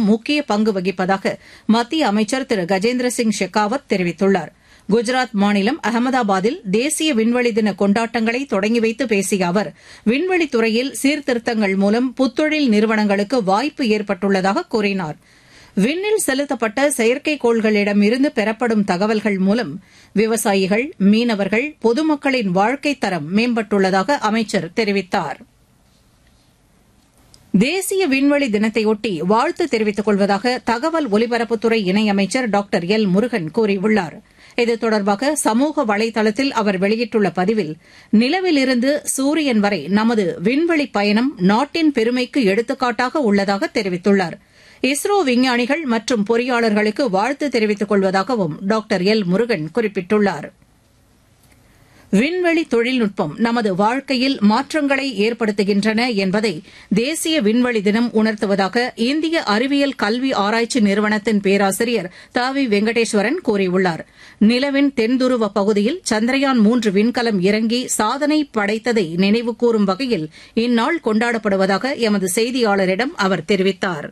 முக்கிய பங்கு வகிப்பதாக மத்திய அமைச்சர் திரு கஜேந்திர சிங் ஷெகாவத் தெரிவித்துள்ளார் குஜராத் மாநிலம் அகமதாபாத்தில் தேசிய விண்வெளி தின கொண்டாட்டங்களை தொடங்கி வைத்து பேசிய அவர் விண்வெளித் துறையில் சீர்திருத்தங்கள் மூலம் புத்தொழில் நிறுவனங்களுக்கு வாய்ப்பு ஏற்பட்டுள்ளதாக கூறினார் விண்ணில் செலுத்தப்பட்ட செயற்கைக்கோள்களிடமிருந்து பெறப்படும் தகவல்கள் மூலம் விவசாயிகள் மீனவர்கள் பொதுமக்களின் வாழ்க்கைத் தரம் மேம்பட்டுள்ளதாக அமைச்சர் தெரிவித்தார் தேசிய விண்வெளி தினத்தையொட்டி வாழ்த்து தெரிவித்துக் கொள்வதாக தகவல் ஒலிபரப்புத்துறை இணையமைச்சர் டாக்டர் எல் முருகன் கூறியுள்ளார் இது தொடர்பாக சமூக வலைதளத்தில் அவர் வெளியிட்டுள்ள பதிவில் நிலவிலிருந்து சூரியன் வரை நமது விண்வெளி பயணம் நாட்டின் பெருமைக்கு எடுத்துக்காட்டாக உள்ளதாக தெரிவித்துள்ளார் இஸ்ரோ விஞ்ஞானிகள் மற்றும் பொறியாளர்களுக்கு வாழ்த்து தெரிவித்துக் கொள்வதாகவும் டாக்டர் எல் முருகன் குறிப்பிட்டுள்ளார் விண்வெளி தொழில்நுட்பம் நமது வாழ்க்கையில் மாற்றங்களை ஏற்படுத்துகின்றன என்பதை தேசிய விண்வெளி தினம் உணர்த்துவதாக இந்திய அறிவியல் கல்வி ஆராய்ச்சி நிறுவனத்தின் பேராசிரியர் த வி வெங்கடேஸ்வரன் கூறியுள்ளார் நிலவின் தென்துருவ பகுதியில் சந்திரயான் மூன்று விண்கலம் இறங்கி சாதனை படைத்ததை நினைவுகூரும் வகையில் இந்நாள் கொண்டாடப்படுவதாக எமது செய்தியாளரிடம் அவர் தெரிவித்தார்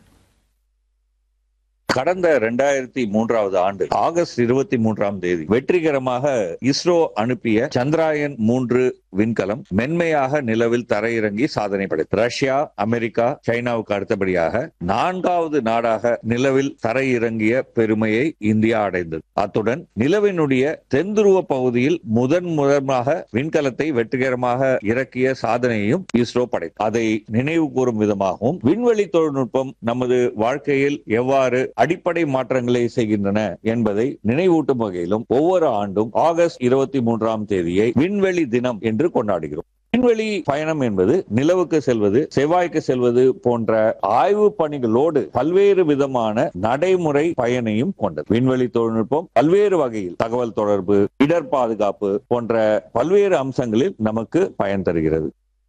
கடந்த இரண்டாயிரத்தி மூன்றாவது ஆண்டு ஆகஸ்ட் இருபத்தி மூன்றாம் தேதி வெற்றிகரமாக இஸ்ரோ அனுப்பிய சந்திராயன் மூன்று விண்கலம் மென்மையாக நிலவில் தரையிறங்கி சாதனை படைத்தது ரஷ்யா அமெரிக்கா சைனாவுக்கு அடுத்தபடியாக நான்காவது நாடாக நிலவில் தரையிறங்கிய பெருமையை இந்தியா அடைந்தது அத்துடன் நிலவினுடைய தென்துருவ பகுதியில் முதன் முதலாக விண்கலத்தை வெற்றிகரமாக இறக்கிய சாதனையையும் இஸ்ரோ படைத்தது அதை நினைவு கூறும் விதமாகவும் விண்வெளி தொழில்நுட்பம் நமது வாழ்க்கையில் எவ்வாறு அடிப்படை மாற்றங்களை செய்கின்றன என்பதை நினைவூட்டும் வகையிலும் ஒவ்வொரு ஆண்டும் ஆகஸ்ட் இருபத்தி மூன்றாம் தேதியை விண்வெளி தினம் என்று கொண்டாடுகிறோம் விண்வெளி பயணம் என்பது நிலவுக்கு செல்வது செவ்வாய்க்கு செல்வது போன்ற ஆய்வு பணிகளோடு பல்வேறு விதமான நடைமுறை பயனையும் கொண்டது விண்வெளி தொழில்நுட்பம் பல்வேறு வகையில் தகவல் தொடர்பு இடர் பாதுகாப்பு போன்ற பல்வேறு அம்சங்களில் நமக்கு பயன் தருகிறது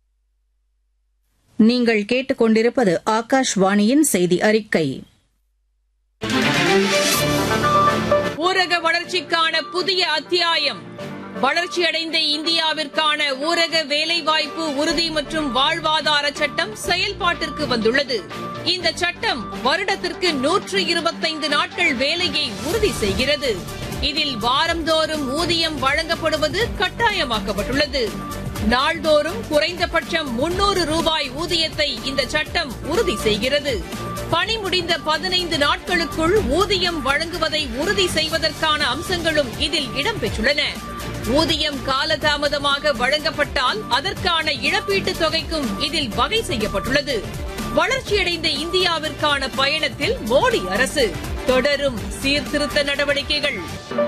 நீங்கள் கேட்டுக்கொண்டிருப்பது ஆகாஷ்வாணியின் செய்தி அறிக்கை ஊரக வளர்ச்சிக்கான புதிய அத்தியாயம் வளர்ச்சியடைந்த இந்தியாவிற்கான ஊரக வேலைவாய்ப்பு உறுதி மற்றும் வாழ்வாதார சட்டம் செயல்பாட்டிற்கு வந்துள்ளது இந்த சட்டம் வருடத்திற்கு நூற்று இருபத்தைந்து நாட்கள் வேலையை உறுதி செய்கிறது இதில் வாரந்தோறும் ஊதியம் வழங்கப்படுவது கட்டாயமாக்கப்பட்டுள்ளது நாள்தோறும் குறைந்தபட்சம் முன்னூறு ரூபாய் ஊதியத்தை இந்த சட்டம் உறுதி செய்கிறது பணி முடிந்த பதினைந்து நாட்களுக்குள் ஊதியம் வழங்குவதை உறுதி செய்வதற்கான அம்சங்களும் இதில் இடம்பெற்றுள்ளன ஊதியம் காலதாமதமாக வழங்கப்பட்டால் அதற்கான இழப்பீட்டுத் தொகைக்கும் இதில் வகை செய்யப்பட்டுள்ளது வளர்ச்சியடைந்த இந்தியாவிற்கான பயணத்தில் மோடி அரசு தொடரும் சீர்திருத்த நடவடிக்கைகள்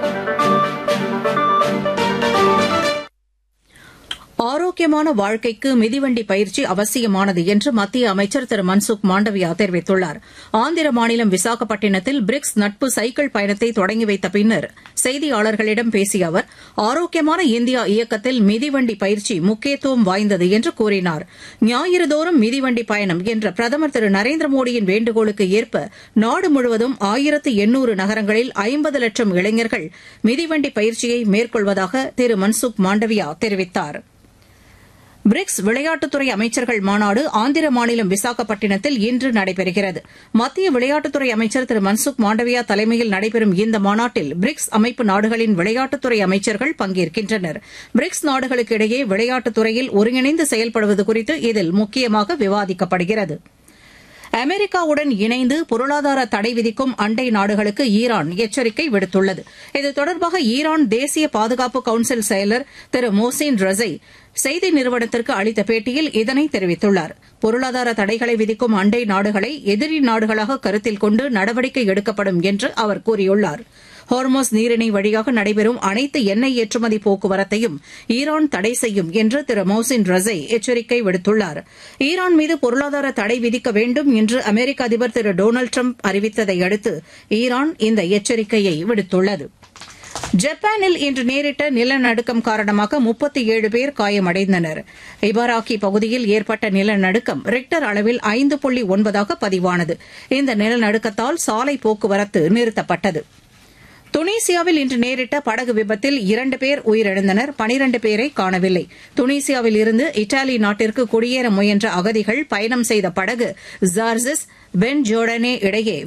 ஆரோக்கியமான வாழ்க்கைக்கு மிதிவண்டி பயிற்சி அவசியமானது என்று மத்திய அமைச்சர் திரு மன்சுக் மாண்டவியா தெரிவித்துள்ளார் ஆந்திர மாநிலம் விசாகப்பட்டினத்தில் பிரிக்ஸ் நட்பு சைக்கிள் பயணத்தை தொடங்கி வைத்த பின்னர் செய்தியாளர்களிடம் பேசிய அவர் ஆரோக்கியமான இந்தியா இயக்கத்தில் மிதிவண்டி பயிற்சி முக்கியத்துவம் வாய்ந்தது என்று கூறினார் ஞாயிறுதோறும் மிதிவண்டி பயணம் என்ற பிரதமர் திரு நரேந்திர மோடியின் வேண்டுகோளுக்கு ஏற்ப நாடு முழுவதும் ஆயிரத்து எண்ணூறு நகரங்களில் ஐம்பது லட்சம் இளைஞர்கள் மிதிவண்டி பயிற்சியை மேற்கொள்வதாக திரு மன்சுக் மாண்டவியா தெரிவித்தாா் பிரிக்ஸ் விளையாட்டுத்துறை அமைச்சர்கள் மாநாடு ஆந்திர மாநிலம் விசாகப்பட்டினத்தில் இன்று நடைபெறுகிறது மத்திய விளையாட்டுத்துறை அமைச்சர் திரு மன்சுக் மாண்டவியா தலைமையில் நடைபெறும் இந்த மாநாட்டில் பிரிக்ஸ் அமைப்பு நாடுகளின் விளையாட்டுத்துறை அமைச்சர்கள் பங்கேற்கின்றனர் பிரிக்ஸ் நாடுகளுக்கு இடையே விளையாட்டுத்துறையில் ஒருங்கிணைந்து செயல்படுவது குறித்து இதில் முக்கியமாக விவாதிக்கப்படுகிறது அமெரிக்காவுடன் இணைந்து பொருளாதார தடை விதிக்கும் அண்டை நாடுகளுக்கு ஈரான் எச்சரிக்கை விடுத்துள்ளது இது தொடர்பாக ஈரான் தேசிய பாதுகாப்பு கவுன்சில் செயலர் திரு மோசின் ரசை செய்தி நிறுவனத்திற்கு அளித்த பேட்டியில் இதனை தெரிவித்துள்ளார் பொருளாதார தடைகளை விதிக்கும் அண்டை நாடுகளை எதிரி நாடுகளாக கருத்தில் கொண்டு நடவடிக்கை எடுக்கப்படும் என்று அவர் கூறியுள்ளார் ஹோர்மோஸ் நீரிணை வழியாக நடைபெறும் அனைத்து எண்ணெய் ஏற்றுமதி போக்குவரத்தையும் ஈரான் தடை செய்யும் என்று திரு மௌசின் ரசை எச்சரிக்கை விடுத்துள்ளார் ஈரான் மீது பொருளாதார தடை விதிக்க வேண்டும் என்று அமெரிக்க அதிபர் திரு டொனால்டு ட்ரம்ப் அறிவித்ததை அடுத்து ஈரான் இந்த எச்சரிக்கையை விடுத்துள்ளது ஜப்பானில் இன்று நேரிட்ட நிலநடுக்கம் காரணமாக முப்பத்தி ஏழு பேர் காயமடைந்தனர் இபாராக்கி பகுதியில் ஏற்பட்ட நிலநடுக்கம் ரிக்டர் அளவில் ஐந்து புள்ளி ஒன்பதாக பதிவானது இந்த நிலநடுக்கத்தால் சாலை போக்குவரத்து நிறுத்தப்பட்டது துனிசியாவில் இன்று நேரிட்ட படகு விபத்தில் இரண்டு பேர் உயிரிழந்தனர் பனிரண்டு பேரை காணவில்லை துனிசியாவில் இருந்து இத்தாலி நாட்டிற்கு குடியேற முயன்ற அகதிகள் பயணம் செய்த படகு ஜார்ஜஸ் பென் ஜோர்டனே இடையே